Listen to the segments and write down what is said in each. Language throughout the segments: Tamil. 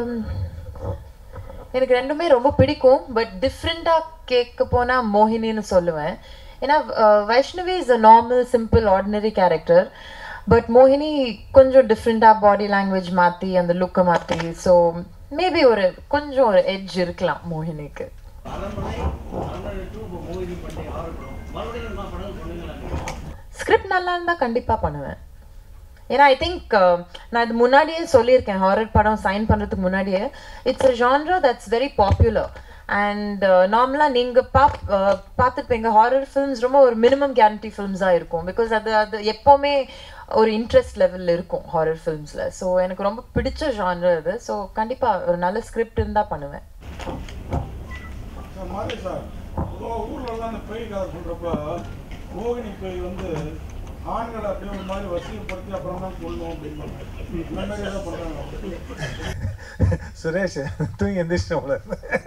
Um, எனக்கு ரெண்டுமே ரொம்ப பிடிக்கும் பட் டிஃப்ரெண்ட்டாக கேட்க போனால் மோகினின்னு சொல்லுவேன் ஏன்னா ah, Vaishnavi is a normal simple ordinary character but மோகினி கொஞ்சம் டிஃப்ரெண்ட்டாக பாடி லாங்குவேஜ் மாற்றி அந்த லுக்கை மாற்றி ஸோ மேபி ஒரு கொஞ்சம் ஒரு எட்ஜ் இருக்கலாம் மோகினிக்கு அரண்மனை அரண்மனை டூ இப்போ மோகினி பண்ணி ஆரம்பிக்கும் மறுபடியும் நான் படம் பண்ணுங்களேன் ஸ்கிரிப்ட் நல்லா இருந்தால் கண்டிப்பாக பண்ணுவேன் ஏன்னா ஐ திங்க் நான் இது முன்னாடியே சொல்லியிருக்கேன் ஹாரர் படம் சைன் பண்ணுறதுக்கு முன்னாடியே it's a genre that's very popular and நார்மலாக நீங்கள் பா uh, பார்த்துருப்பீங்க ஹாரர் ஃபிலிம்ஸ் ரொம்ப ஒரு மினிமம் கேரண்டி ஃபிலிம்ஸாக இருக்கும் பிகாஸ் அது அது எப்போவுமே ஒரு இன்ட்ரெஸ்ட் லெவலில் இருக்கும் ஹாரர் ஃபிலிம்ஸில் ஸோ எனக்கு ரொம்ப பிடிச்ச ஜான்ரா இது ஸோ கண்டிப்பாக ஒரு நல்ல ஸ்கிரிப்ட் இருந்தால் பண்ணுவேன் சார் மாதிரி சார் பொதுவாக ஊர்லலாம் அந்த பேய் கதை சொல்கிறப்ப மோகினி பேய் வந்து ஆண்களை அப்படியே ஒரு மாதிரி வசீகப்படுத்தி அப்புறம் தான் கொள்ளும் அப்படின்னு இந்த மாதிரி ஏதாவது பண்ணுறாங்க சுரேஷ் தூங்கி எந்திரிச்சிட்டோம் போல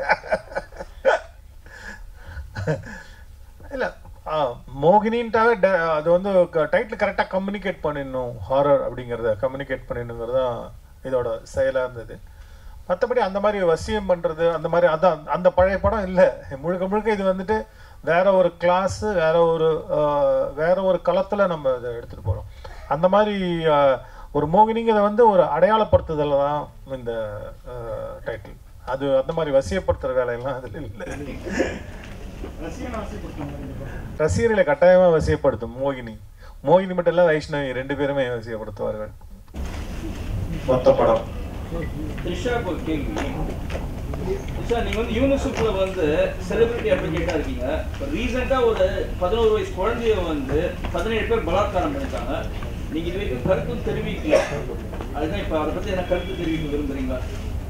இல்லை மோகினின்ட்டாவே ட- அது வந்து டைட்டில் கரெக்டாக கம்யூனிகேட் பண்ணிடணும் ஹாரர் அப்படிங்கிறத கம்யூனிகேட் பண்ணிடணுங்கிறது தான் இதோட செயலாக இருந்தது மற்றபடி அந்த மாதிரி வசியம் பண்ணுறது அந்த மாதிரி அதான் அந்த பழைய படம் இல்லை முழுக்க முழுக்க இது வந்துட்டு வேற ஒரு கிளாஸ் வேற ஒரு ஆஹ், வேற ஒரு களத்தில் நம்ம இதை எடுத்துகிட்டு போகிறோம் அந்த மாதிரி ஆஹ், ஒரு மோகினிங்கிறத வந்து ஒரு அடையாளப்படுத்துதல் தான் இந்த டைட்டில் அது அந்த மாதிரி வசியப்படுத்துகிற வேலையெல்லாம் அதில் இல்லை ரசிகனை வசீகப்படுத்துவாங்க ரசிகர்களை கட்டாயமாக வசியப்படுத்தும் மோகினி மோகினி மட்டும் இல்லை வைஷ்ணவி ரெண்டு பேருமே வசியப்படுத்துவார்கள் மொத்த படம் த்ரிஷாக்கு ஒரு கேள்வி த்ரிஷா நீங்க வந்து யூனிவர்சிட்டியில வந்து செலிபிரிட்டி அட்வொகேட்டா இருக்கீங்க இப்போ ரீசெண்டா ஒரு பதினோரு வயசு குழந்தைய வந்து பதினேழு பேர் பலாத்காரம் பண்ணிட்டாங்க நீங்க இது வரைக்கும் கருத்தும் தெரிவிக்கல அதுதான் இப்போ அதை பத்தி என்ன கருத்து தெரிவிக்க விரும்புறீங்களா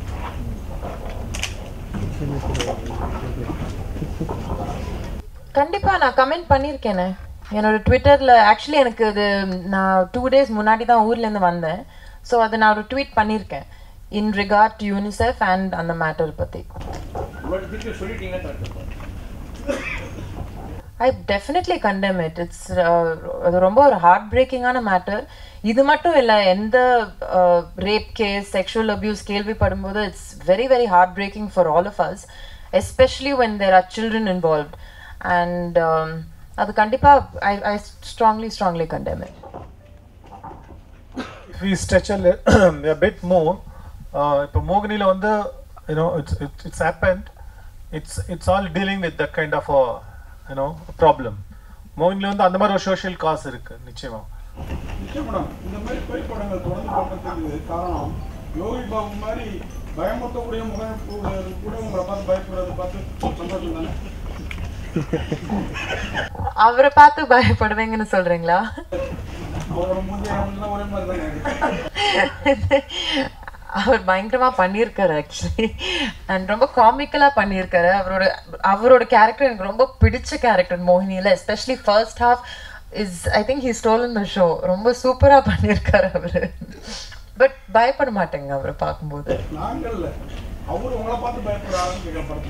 கண்டிப்பாக நான் கமெண்ட் பண்ணியிருக்கேனே என்னோட ட்விட்டரில் ஆக்சுவலி எனக்கு இது நான் டூ டேஸ் முன்னாடி தான் ஊர்லேருந்து வந்தேன் ஸோ அதை நான் ஒரு ட்வீட் பண்ணியிருக்கேன் in regard to UNICEF and அந்த மேட்டர் பற்றி உங்களோட திருப்பி சொல்லிட்டீங்கன்னா கரெக்டாக I definitely condemn it it's அது ரொம்ப ஒரு ஹார்ட் பிரேக்கிங்கான மேட்டர் இது மட்டும் இல்லை எந்த ரேப் கேஸ் செக்ஷுவல் அபியூஸ் கேள்விப்படும்போது it's very very heartbreaking for all of us especially when there are children involved and அது கண்டிப்பாக I I strongly strongly condemn it if we stretch a, li- a bit more uh, இப்போ மோகினியில் வந்து you know it's it's it's happened it's it's all dealing with that kind of you know problem மோகினியில் வந்து அந்த மாதிரி ஒரு சோஷியல் காஸ் இருக்கு நிச்சயமா நிச்சயம் மேடம் இந்த மாதிரி பேய் படங்கள் தொடர்ந்து பார்க்கறதுக்கு காரணம் யோகி பாபு மாதிரி பயமுறுத்தக்கூடிய முகம் கூட உங்களை பார்த்து பயப்படுறதை பார்த்து சந்தோஷம் தானே அவரை பார்த்து பயப்படுவேங்கன்னு சொல்கிறீங்களா அவரோட மூஞ்சி எல்லாம் ஒரே மாதிரி தானே அவர் பயங்கரமா பண்ணியிருக்காரு ஆக்சுவலி அண்ட் ரொம்ப காமிக்கலா பண்ணியிருக்காரு அவரோட அவரோட கேரக்டர் எனக்கு ரொம்ப பிடிச்ச கேரக்டர் மோகினியில especially first half is I think he stolen the show ரொம்ப சூப்பரா பண்ணியிருக்காரு அவரு பட் பயப்பட மாட்டேங்க அவரை பார்க்கும்போது நாங்கள் இல்ல அவரு உங்களை பார்த்து பயப்படுறாருன்னு கேட்கப்படுறேன்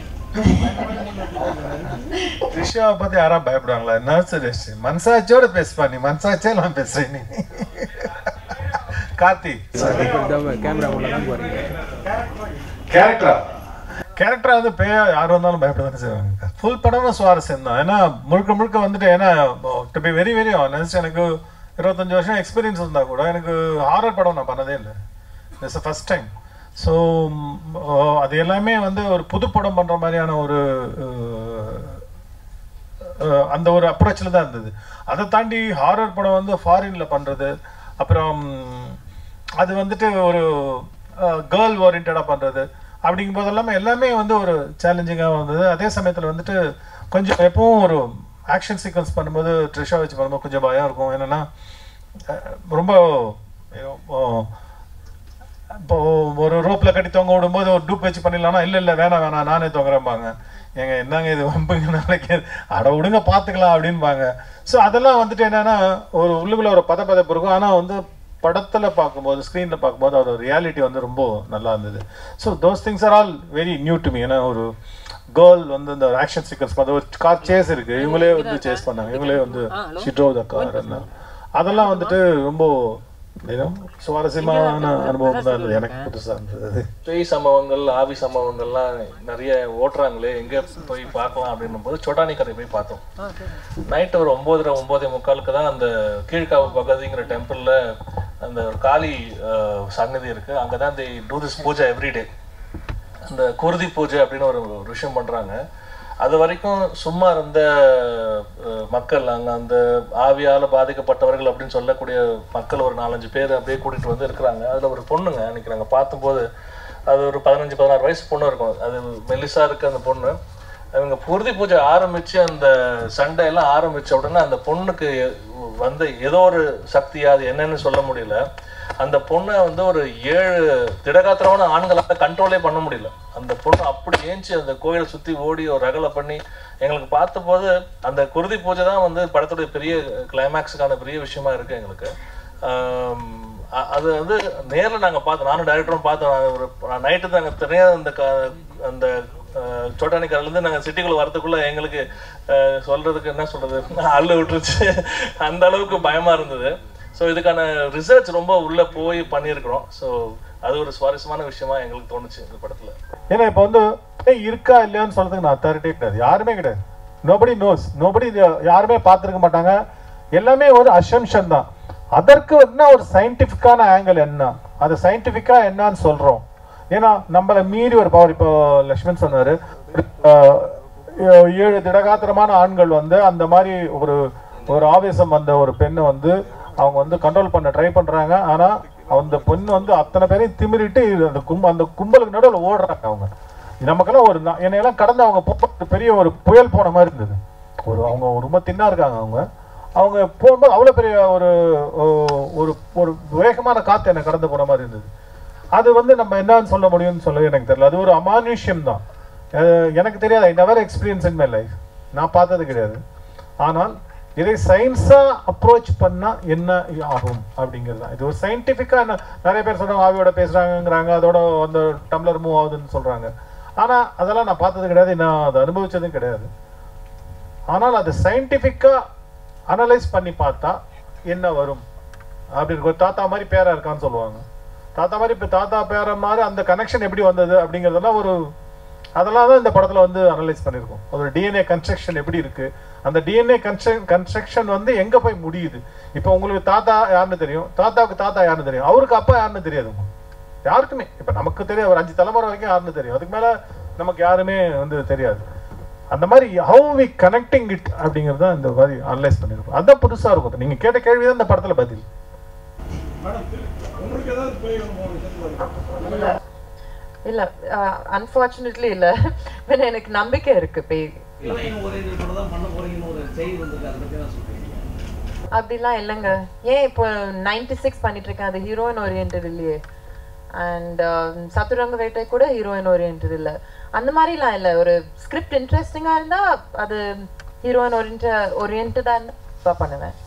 த்ரிஷாவை பார்த்து யாரா பயப்படுவாங்களா என்ன சுரேஷ் மனசாட்சியோட பேசுப்பா நீ மனசாட்சியே நான் பேசுறேன் நீ கார்த்தி கேமரா உள்ள தான் போறீங்க கேரக்டரா கேரக்டரா வந்து பேயா யார் வந்தாலும் பயப்பட தானே செய்வாங்க ஃபுல் படமும் சுவாரஸ்யம் தான் ஏன்னா முழுக்க முழுக்க வந்துட்டு ஏன்னா to be very very honest எனக்கு இருபத்தஞ்சு வருஷம் எக்ஸ்பீரியன்ஸ் இருந்தா கூட எனக்கு ஹாரர் படம் நான் பண்ணதே இல்லை இட்ஸ் ஃபர்ஸ்ட் டைம் ஸோ அது எல்லாமே வந்து ஒரு புது படம் பண்ற மாதிரியான ஒரு அஹ், அஹ், அந்த ஒரு அப்ரோச்சில் தான் இருந்தது அதை தாண்டி ஹாரர் படம் வந்து ஃபாரின்ல பண்றது அப்புறம் அது வந்துட்டு ஒரு கேர்ள் ஓரியன்டாக பண்றது அப்படிங்கும் போது எல்லாமே எல்லாமே வந்து ஒரு சேலஞ்சிங்காக வந்தது அதே சமயத்தில் வந்துட்டு கொஞ்சம் எப்பவும் ஒரு ஆக்ஷன் சீக்வன்ஸ் பண்ணும்போது ட்ரிஷா வச்சு பண்ணும்போது கொஞ்சம் பயம் இருக்கும் என்னன்னா அஹ், ரொம்ப you know, இப்போ ஒரு ரோப்ல கட்டி தொங்க விடும்போது ஒரு டூப் வச்சு பண்ணிடலாம்னா இல்ல இல்ல வேணாம் வேணாம் நானே தொங்குறேன்பாங்க ஏங்க என்னங்க இது வம்புங்க நாளைக்கு அட விடுங்க பாத்துக்கலாம் அப்படின்பாங்க ஸோ அதெல்லாம் வந்துட்டு என்னன்னா ஒரு உள்ளுக்குள்ள ஒரு பதப்பதப்பு இருக்கும் ஆனா வந்து படத்துல பார்க்கும்போது ஸ்க்ரீன்ல பார்க்கும்போது அதோட ரியாலிட்டி வந்து ரொம்ப நல்லா இருந்தது so those things are all very new to me ஏன்னா ஒரு கேர்ள் வந்து இந்த ஆக்ஷன் சீக்வன்ஸ் பார்த்து ஒரு கார் சேஸ் இருக்கு இவங்களே வந்து சேஸ் பண்ணாங்க இவங்களே வந்து ஷி ட்ரோவ் த கார் அதெல்லாம் வந்துட்டு ரொம்ப தினம் சுவாரஸ்யமான அனுபவம் தான் இருந்தது எனக்கு புதுசாக இருந்தது அது பேய் சம்பவங்கள் ஆவி சம்பவங்கள்லாம் நிறைய ஓட்டுறாங்களே எங்க போய் பார்க்கலாம் அப்படின்னும் போது சொட்டானி கரை போய் பார்த்தோம் நைட்டு ஒரு ஒன்பதரை ஒன்பதே முக்காலுக்கு தான் அந்த கீழ்காவு பகதிங்கிற டெம்பிள்ல அந்த ஒரு காளி அஹ், சன்னதி இருக்கு அங்கதான் they do this pooja everyday அந்த குருதி பூஜை அப்படின்னு ஒரு ஒரு விஷயம் பண்றாங்க அது வரைக்கும் சும்மா இருந்த அஹ், மக்கள் அங்க அந்த ஆவியால பாதிக்கப்பட்டவர்கள் அப்படின்னு சொல்லக்கூடிய மக்கள் ஒரு நாலஞ்சு பேர் அப்படியே கூட்டிட்டு வந்து இருக்கிறாங்க அதுல ஒரு பொண்ணுங்க அன்னைக்கு நாங்க பார்த்தபோது அது ஒரு பதினஞ்சு பதினாறு வயசு பொண்ணு இருக்கும் அது மெல்லிசா இருக்கு அந்த பொண்ணு அவங்க குருதி பூஜை ஆரம்பிச்சு அந்த சண்டை எல்லாம் ஆரம்பிச்ச உடனே அந்த பொண்ணுக்கு வந்து ஏதோ ஒரு சக்தியா அது என்னன்னு சொல்ல முடியல அந்த பொண்ணை வந்து ஒரு ஏழு திடகாத்திரமான ஆண்களால கண்ட்ரோலே பண்ண முடியல அந்த பொண்ணு அப்படி ஏஞ்சி அந்த கோயிலை சுத்தி ஓடி ஒரு ரகலை பண்ணி எங்களுக்கு பார்த்தபோது அந்த குருதி பூஜை தான் வந்து படத்துடைய பெரிய கிளைமேக்ஸுக்கான பெரிய விஷயமா இருக்கு எங்களுக்கு ஆம், அ- அது வந்து நேர்ல நாங்க பார்த்தோம் நானும் டைரக்டரும் பார்த்தோம் நான் ஒரு நைட்டு நாங்க தெரியாத அந்த க- அந்த சோட்டானிக்கால இருந்து நாங்க சிட்டிக்குள்ள வரதுக்குள்ள எங்களுக்கு அஹ், சொல்றதுக்கு என்ன சொல்றது அள்ளு விட்டுருச்சு அந்த அளவுக்கு பயமா இருந்தது ஸோ இதுக்கான ரிசர்ச் ரொம்ப உள்ள போய் பண்ணியிருக்கிறோம் ஸோ அது ஒரு சுவாரஸ்யமான விஷயமா எங்களுக்கு தோணுச்சு இந்த படத்துல ஏன்னா இப்போ வந்து பேய் இருக்கா இல்லையான்னு சொல்றதுக்கு நான் அத்தாரிட்டே கிடையாது யாருமே கிடையாது நோபடி நோஸ் நோபடி யாருமே பார்த்துருக்க மாட்டாங்க எல்லாமே ஒரு அசம்ஷன் தான் அதற்கு என்ன ஒரு சயின்டிஃபிக்கான ஆங்கிள் என்ன அது சயின்டிஃபிக்கா என்னன்னு சொல்றோம் ஏன்னா நம்மள மீறி ஒரு பவர் இப்போ லக்ஷ்மண் சொன்னாரு அஹ், ஏ- ஏழு திடகாத்திரமான ஆண்கள் வந்து அந்த மாதிரி ஒரு ஒரு ஆவேசம் வந்த ஒரு பெண்ணை வந்து அவங்க வந்து கண்ட்ரோல் பண்ண ட்ரை பண்றாங்க ஆனா அந்த பொண்ணு வந்து அத்தனை பேரையும் திமிரிட்டு அந்த கும்ப அந்த கும்பலுக்கு நடுவில் ஓடுறாங்க அவங்க நமக்கெல்லாம் ஒரு நா- என்னையெல்லாம் கடந்து அவங்க போகும்போது பெரிய ஒரு புயல் போன மாதிரி இருந்தது ஒரு அவங்க ரொம்ப தின்னா இருக்காங்க அவங்க அவங்க போகும்போது அவ்வளோ பெரிய ஒரு ஓ- ஒரு ஒரு வேகமான காற்று என்னை கடந்து போன மாதிரி இருந்தது அது வந்து நம்ம என்னன்னு சொல்ல முடியும்னு சொல்ல எனக்கு தெரியல அது ஒரு அமானுஷ்யம் தான் அஹ் எனக்கு தெரியாது I never experience in my life நான் பார்த்தது கிடையாது ஆனால் இதை சயின்ஸா அப்ரோச் பண்ணா என்ன ஆகும் அப்படிங்கிறது தான் இது ஒரு சயின்டிஃபிக்கா நிறைய பேர் சொல்றாங்க ஆவியோட பேசுறாங்கங்கிறாங்க அதோட அந்த டம்ளர் மூவ் ஆகுதுன்னு சொல்றாங்க ஆனா அதெல்லாம் நான் பார்த்தது கிடையாது நான் அதை அனுபவிச்சதும் கிடையாது ஆனால் அது சயின்டிஃபிக்கா அனலைஸ் பண்ணி பார்த்தா என்ன வரும் அப்படின்னு ஒரு தாத்தா மாதிரி பேரா இருக்கான்னு சொல்லுவாங்க தாத்தா மாதிரி இப்போ தாத்தா பேர மாதிரி அந்த கனெக்ஷன் எப்படி வந்தது அப்படிங்கிறதெல்லாம் ஒரு அதெல்லாம் தான் இந்த படத்துல வந்து அனலைஸ் பண்ணியிருக்கோம் ஒரு டிஎன்ஏ கன்ஸ்ட்ரக்ஷன் எப்படி இருக்கு அந்த டிஎன்ஏ கன்ஸ்ட்ரக்ஷன் வந்து எங்க போய் முடியுது இப்போ உங்களுக்கு தாத்தா யாருன்னு தெரியும் தாத்தாவுக்கு தாத்தா யாருன்னு தெரியும் அவருக்கு அப்பா யாருன்னு தெரியாது உங்களுக்கு யாருக்குமே இப்போ நமக்கு தெரியும் ஒரு அஞ்சு தலைமுறை வரைக்கும் யாருன்னு தெரியும் அதுக்கு மேல நமக்கு யாருமே வந்து தெரியாது அந்த மாதிரி ஹவு வி கனெக்டிங் இட் அப்படிங்கிறது தான் இந்த மாதிரி அனலைஸ் பண்ணியிருக்கோம் அதான் புதுசா இருக்கும் நீங்க கேட்ட கேள்வி தான் இந்த படத்துல பதில் மேடம் திரு- உங்களுக்கு ஏதாவது பேய் அனுபவம் இருக்குங்களா? இல்ல அன்பார்ச்சுனேட்லி இல்ல ஏன்னா எனக்கு நம்பிக்கை இருக்கு பேய் இல்லை இன்னும் ஒரு இது படம் தான் பண்ண போறீங்கன்னு ஒரு செய்தி வந்திருக்கு அதை பற்றி நான் சொல்றீங்க அப்படிலாம் இல்லைங்க ஏன் இப்போ நைன்டி சிக்ஸ் பண்ணிட்டு இருக்கேன் அது ஹீரோயின் ஓரியன்ட் இல்லையே அண்ட் சத்துரங்க வேட்டை கூட ஹீரோயின் ஓரியன்ட் இல்லை அந்த மாதிரிலாம் இல்லை ஒரு ஸ்கிரிப்ட் இன்ட்ரெஸ்டிங்காக இருந்தால் அது ஹீரோயின் ஓரியன்ட் ஓரியன்டாக இருந்தால் பண்ணுவேன்